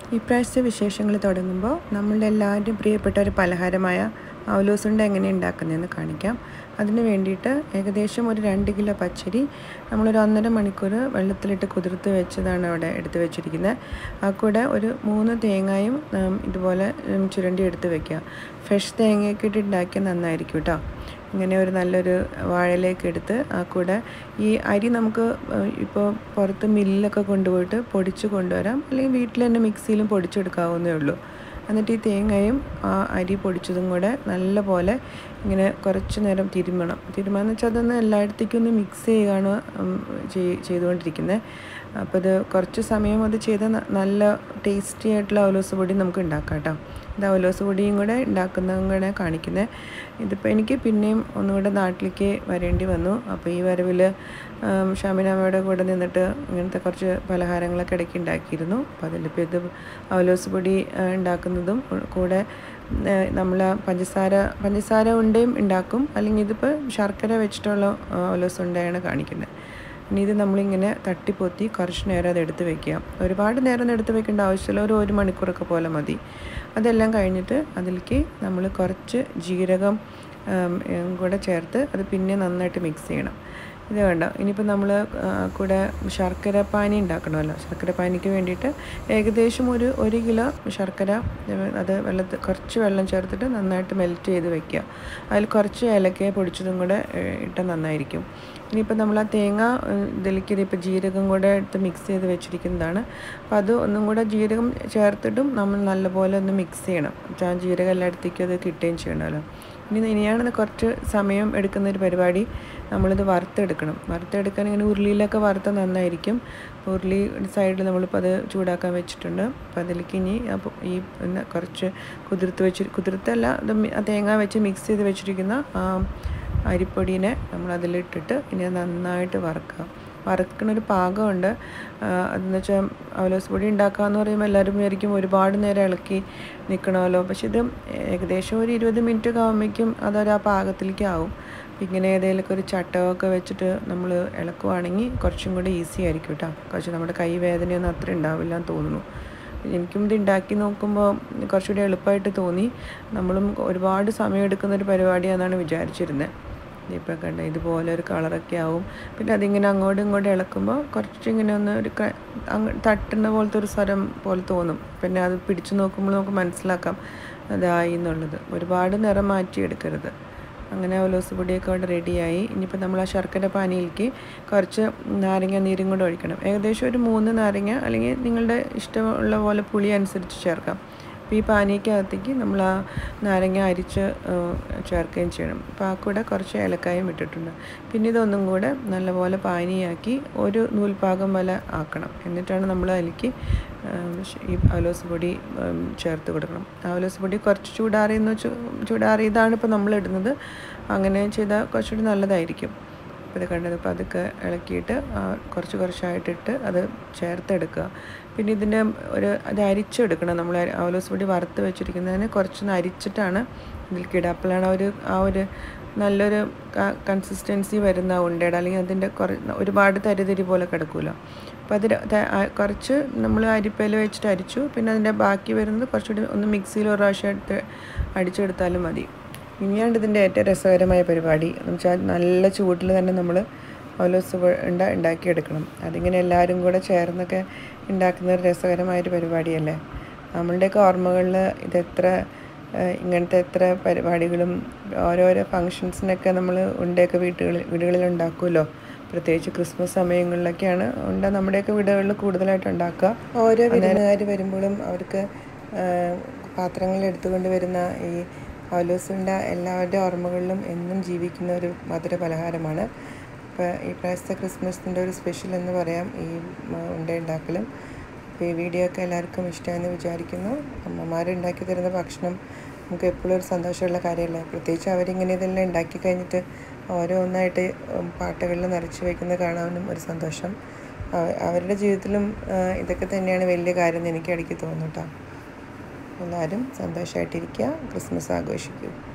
ഇപ്രാവശ്യത്തെ വിശേഷങ്ങൾ തുടങ്ങുമ്പോൾ നമ്മളുടെ എല്ലാവരുടെയും പ്രിയപ്പെട്ട ഒരു പലഹാരമായ അവലോസുണ്ട എങ്ങനെ ഉണ്ടാക്കുന്നതെന്ന് കാണിക്കാം അതിന് വേണ്ടിയിട്ട് ഏകദേശം ഒരു രണ്ട് കിലോ പച്ചരി നമ്മളൊരു ഒന്നര മണിക്കൂർ വെള്ളത്തിലിട്ട് കുതിർത്ത് വെച്ചതാണ് അവിടെ എടുത്ത് വെച്ചിരിക്കുന്നത് ആ കൂടെ ഒരു മൂന്ന് തേങ്ങയും ഉം, ഇതുപോലെ ഉം, ചുരണ്ടി എടുത്ത് വെക്കുക ഫ്രഷ് തേങ്ങയൊക്കെ ഇട്ട് ഉണ്ടാക്കിയാൽ നന്നായിരിക്കും കേട്ടോ ഇങ്ങനെ ഒരു നല്ലൊരു വാഴയിലേക്ക് എടുത്ത് ആ കൂടെ ഈ അരി നമുക്ക് ഇപ്പോൾ പുറത്ത് മില്ലൊക്കെ കൊണ്ടുപോയിട്ട് പൊടിച്ച് കൊണ്ടുവരാം അല്ലെങ്കിൽ വീട്ടിൽ തന്നെ മിക്സിയിലും പൊടിച്ചെടുക്കാവുന്നേ ഉള്ളൂ എന്നിട്ട് ഈ തേങ്ങയും ആ അരി പൊടിച്ചതും കൂടെ നല്ല പോലെ ഇങ്ങനെ കുറച്ച് നേരം തിരുമണം തിരുമാന്ന് വെച്ചാൽ അതൊന്ന് എല്ലായിടത്തേക്കും ഒന്ന് മിക്സ് ചെയ്യുകയാണ് ഉം, ചെയ്- ചെയ്തുകൊണ്ടിരിക്കുന്നത് അപ്പോൾ ഇത് കുറച്ച് സമയം അത് ചെയ്ത് ന- നല്ല ടേസ്റ്റി ആയിട്ടുള്ള അവലോസ് പൊടി നമുക്ക് ഉണ്ടാക്കാം കേട്ടോ ഇത് അവലോസ് പൊടിയും കൂടെ ഉണ്ടാക്കുന്നതും കൂടെ കാണിക്കുന്നത് ഇതിപ്പോൾ എനിക്ക് പിന്നെയും ഒന്നുകൂടെ നാട്ടിലേക്ക് വരേണ്ടി വന്നു അപ്പോൾ ഈ വരവിൽ ഷാമിനാമ്മയുടെ കൂടെ നിന്നിട്ട് ഇങ്ങനത്തെ കുറച്ച് പലഹാരങ്ങളൊക്കെ ഇടയ്ക്ക് ഉണ്ടാക്കിയിരുന്നു അപ്പോൾ അതിലിപ്പോൾ ഇത് അവലോസ് പൊടി ആ, ഉണ്ടാക്കുന്നതും കൂടെ നമ്മൾ പഞ്ചസാര പഞ്ചസാര ഉണ്ടയും ഉണ്ടാക്കും അല്ലെങ്കിൽ ഇതിപ്പോൾ ശർക്കര വെച്ചിട്ടുള്ള ആ, അവലോസ് ഉണ്ടയാണ് കാണിക്കുന്നത് ഇനി ഇത് നമ്മളിങ്ങനെ തട്ടിപ്പൊത്തി കുറച്ച് നേരം അത് എടുത്ത് വെക്കുക ഒരുപാട് നേരം ഒന്നും എടുത്ത് വെക്കേണ്ട ആവശ്യമില്ല ഒരു ഒരു മണിക്കൂറൊക്കെ പോലെ മതി അതെല്ലാം കഴിഞ്ഞിട്ട് അതിലേക്ക് നമ്മൾ കുറച്ച് ജീരകം ഉം, ഉം, കൂടെ ചേർത്ത് അത് പിന്നെ നന്നായിട്ട് മിക്സ് ചെയ്യണം ഇത് വേണ്ട ഇനിയിപ്പോൾ നമ്മൾ കൂടെ ശർക്കര പാനി ഉണ്ടാക്കണമല്ലോ ശർക്കര പാനിക്ക് വേണ്ടിയിട്ട് ഏകദേശം ഒരു ഒരു കിലോ ശർക്കര ഉം, അത് വെള്ളത്തിൽ കുറച്ച് വെള്ളം ചേർത്തിട്ട് നന്നായിട്ട് മെൽറ്റ് ചെയ്ത് വെക്കുക അതിൽ കുറച്ച് ഏലക്ക പൊടിച്ചതും കൂടെ ഏഹ്, ഇട്ടാൽ നന്നായിരിക്കും ഇനിയിപ്പോൾ നമ്മൾ ആ തേങ്ങ ഏഹ്, ഇതിലേക്ക് ഇതിപ്പോൾ ജീരകം കൂടെ എടുത്ത് മിക്സ് ചെയ്ത് വെച്ചിരിക്കുന്നതാണ് അപ്പോൾ അത് ഒന്നും കൂടെ ജീരകം ചേർത്തിട്ടും നമ്മൾ നല്ലപോലെ ഒന്ന് മിക്സ് ചെയ്യണം ആ ജീരകം എല്ലായിടത്തേക്കും അത് കിട്ടുകയും ചെയ്യണമല്ലോ ഇനി ഇനിയാണ് കുറച്ച് സമയം എടുക്കുന്ന ഒരു പരിപാടി നമ്മളിത് വറുത്തെടുക്കണം വറുത്തെടുക്കാൻ ഇങ്ങനെ ഉരുളിയിലൊക്കെ വറുത്ത നന്നായിരിക്കും അപ്പോൾ ഉരുളി സൈഡിൽ നമ്മളിപ്പോൾ അത് ചൂടാക്കാൻ വെച്ചിട്ടുണ്ട് അപ്പോൾ അതിലേക്ക് ഇനി അപ്പോൾ ഈ പിന്നെ കുറച്ച് കുതിർത്ത് വെച്ച് കുതിർത്തല്ല അത് മി- ആ തേങ്ങ വെച്ച് മിക്സ് ചെയ്ത് വെച്ചിരിക്കുന്ന ആ അരിപ്പൊടീനെ നമ്മൾ അതിലിട്ടിട്ട് ഇനി അത് നന്നായിട്ട് വറുക്കുക വറുക്കണ ഒരു പാകമുണ്ട് ആ, അതെന്ന് വെച്ചാൽ അവലോസ് പൊടി ഉണ്ടാക്കാന്ന് പറയുമ്പോൾ എല്ലാവരും വിചാരിക്കും ഒരുപാട് നേരം ഇളക്കി നിൽക്കണമല്ലോ പക്ഷെ ഇത് ഏകദേശം ഒരു ഇരുപത് മിനിറ്റ് ഒക്കെ ആകുമ്പോഴേക്കും അതൊരു ആ പാകത്തിലേക്ക് ആവും അപ്പം ഇങ്ങനെ ഏതെങ്കിലുമൊക്കെ ഒരു ചട്ടമൊക്കെ വെച്ചിട്ട് നമ്മൾ ഇളക്കുവാണെങ്കിൽ കുറച്ചും കൂടി ഈസി ആയിരിക്കും കേട്ടോ കുറച്ച് നമ്മുടെ കൈ വേദനയൊന്നും അത്ര ഉണ്ടാവില്ല എന്ന് തോന്നുന്നു എനിക്കും ഇത് ഉണ്ടാക്കി നോക്കുമ്പോൾ കുറച്ചുകൂടി എളുപ്പമായിട്ട് തോന്നി നമ്മളും ഒരുപാട് സമയം എടുക്കുന്ന ഒരു പരിപാടിയാണെന്നാണ് വിചാരിച്ചിരുന്നത് ഇപ്പോൾ കണ്ട ഇതുപോലെ ഒരു കളറൊക്കെ ആവും പിന്നെ അതിങ്ങനെ അങ്ങോട്ടും ഇങ്ങോട്ടും ഇളക്കുമ്പോൾ കുറച്ചിങ്ങനെ ഒന്ന് ഒരു ക- അങ്ങ് തട്ടുന്ന പോലത്തെ ഒരു സ്വരം പോലെ തോന്നും പിന്നെ അത് പിടിച്ചു നോക്കുമ്പോൾ നമുക്ക് മനസ്സിലാക്കാം അതായി എന്നുള്ളത് ഒരുപാട് നിറം മാറ്റിയെടുക്കരുത് അങ്ങനെ അവലോസ് പൊടിയൊക്കെ അവിടെ റെഡിയായി ഇനിയിപ്പോൾ നമ്മൾ ആ ശർക്കര പാനിയിലേക്ക് കുറച്ച് നാരങ്ങ നീരും കൂടെ ഒഴിക്കണം ഏകദേശം ഒരു മൂന്ന് നാരങ്ങ അല്ലെങ്കിൽ നിങ്ങളുടെ ഇഷ്ടമുള്ള പോലെ പുളി അനുസരിച്ച് ചേർക്കാം അപ്പോൾ ഈ പാനിക്കകത്തേക്ക് നമ്മൾ ആ നാരങ്ങ അരിച്ച് ഏഹ്, ചേർക്കുകയും ചെയ്യണം അപ്പോൾ ആ കൂടെ കുറച്ച് ഏലക്കായും ഇട്ടിട്ടുണ്ട് പിന്നെ ഇതൊന്നും കൂടെ നല്ലപോലെ പാനിയാക്കി ഒരു നൂൽപാകം പോലെ ആക്കണം എന്നിട്ടാണ് നമ്മൾ അതിലേക്ക് ഏഹ്, ശ- ഈ അവലോസ് പൊടി ഏഹ്, ചേർത്ത് കൊടുക്കണം അവലോസ് പൊടി കുറച്ച് ചൂടാറിയെന്ന് വെച്ച് ചൂടാറിയതാണ് ഇപ്പോൾ നമ്മൾ ഇടുന്നത് അങ്ങനെ ചെയ്താൽ കുറച്ചുകൂടി നല്ലതായിരിക്കും അപ്പോൾ ഇത് കണ്ടത് അപ്പോൾ അതൊക്കെ ഇളക്കിയിട്ട് ആ, കുറച്ച് കുറച്ചായിട്ടിട്ട് അത് ചേർത്തെടുക്കുക പിന്നെ ഇതിൻ്റെ ഒരു അത് അരിച്ചെടുക്കണം നമ്മൾ അവലോസ് പൊടി വറുത്ത് വെച്ചിരിക്കുന്നതിന് കുറച്ചൊന്ന് അരിച്ചിട്ടാണ് ഇതിലേക്ക് ഇടുക അപ്പോഴാണ് ആ ഒരു ആ ഒരു നല്ലൊരു കൺസിസ്റ്റൻസി വരുന്ന ഉണ്ടയുടെ അല്ലെങ്കിൽ അതിൻ്റെ കുറ ഒരുപാട് തരിതരി പോലെ കിടക്കുമല്ലോ അപ്പോൾ അത് ര- ത- ആ കുറച്ച് നമ്മൾ അരിപ്പയിൽ വെച്ചിട്ട് അരിച്ചു പിന്നെ അതിൻ്റെ ബാക്കി വരുന്നത് കുറച്ചുകൂടി ഒന്ന് മിക്സിയിൽ ഒരു പ്രാവശ്യം എടുത്ത് അടിച്ചെടുത്താലും മതി ഇനിയാണ് ഇതിൻ്റെ ഏറ്റവും രസകരമായ പരിപാടി എന്ന് വെച്ചാൽ നല്ല ചൂടിൽ തന്നെ നമ്മൾ ഓലോസ് ഉണ്ട ഉണ്ടാക്കിയെടുക്കണം അതിങ്ങനെ എല്ലാവരും കൂടെ ചേർന്നൊക്കെ ഉണ്ടാക്കുന്ന ഒരു രസകരമായൊരു പരിപാടിയല്ലേ നമ്മളുടെയൊക്കെ ഓർമ്മകളിൽ ഇതെത്ര ഏഹ്, ഇങ്ങനത്തെ എത്ര പരിപാടികളും ഓരോരോ ഫങ്ഷൻസിനൊക്കെ നമ്മൾ ഉണ്ടയൊക്കെ വീട്ടുകളിൽ വീടുകളിൽ ഉണ്ടാക്കുമല്ലോ പ്രത്യേകിച്ച് ക്രിസ്മസ് സമയങ്ങളിലൊക്കെയാണ് ഉണ്ട നമ്മുടെയൊക്കെ വീടുകളിൽ കൂടുതലായിട്ട് ഉണ്ടാക്കുക ഓരോ വിരുന്നുകാർ വരുമ്പോഴും അവർക്ക് ഏഹ്, പാത്രങ്ങളിൽ എടുത്തുകൊണ്ട് വരുന്ന ഈ അവലോസുണ്ട എല്ലാവരുടെ ഓർമ്മകളിലും എന്നും ജീവിക്കുന്ന ഒരു മധുര പലഹാരമാണ് ഇപ്പോൾ ഈ പ്രാവശ്യത്തെ ക്രിസ്മസിൻ്റെ ഒരു സ്പെഷ്യൽ എന്ന് പറയാം ഈ മ- ഉണ്ട ഉണ്ടാക്കലും അപ്പോൾ ഈ വീഡിയോ ഒക്കെ എല്ലാവർക്കും ഇഷ്ടമെന്ന് വിചാരിക്കുന്നു അമ്മമാർ ഉണ്ടാക്കി തരുന്ന ഭക്ഷണം നമുക്ക് എപ്പോഴും ഒരു സന്തോഷമുള്ള കാര്യമല്ലേ പ്രത്യേകിച്ച് അവരിങ്ങനെ ഇതെല്ലാം ഉണ്ടാക്കി കഴിഞ്ഞിട്ട് ഓരോന്നായിട്ട് ഉം, പാട്ടുകളിൽ നിറച്ച് വയ്ക്കുന്നത് കാണാനും ഒരു സന്തോഷം അവ- അവരുടെ ജീവിതത്തിലും ആ, ഇതൊക്കെ തന്നെയാണ് വലിയ കാര്യം എന്ന് എനിക്ക് ഇടയ്ക്ക് തോന്നും കേട്ടോ എല്ലാവരും സന്തോഷമായിട്ടിരിക്കുക ക്രിസ്മസ് ആഘോഷിക്കൂ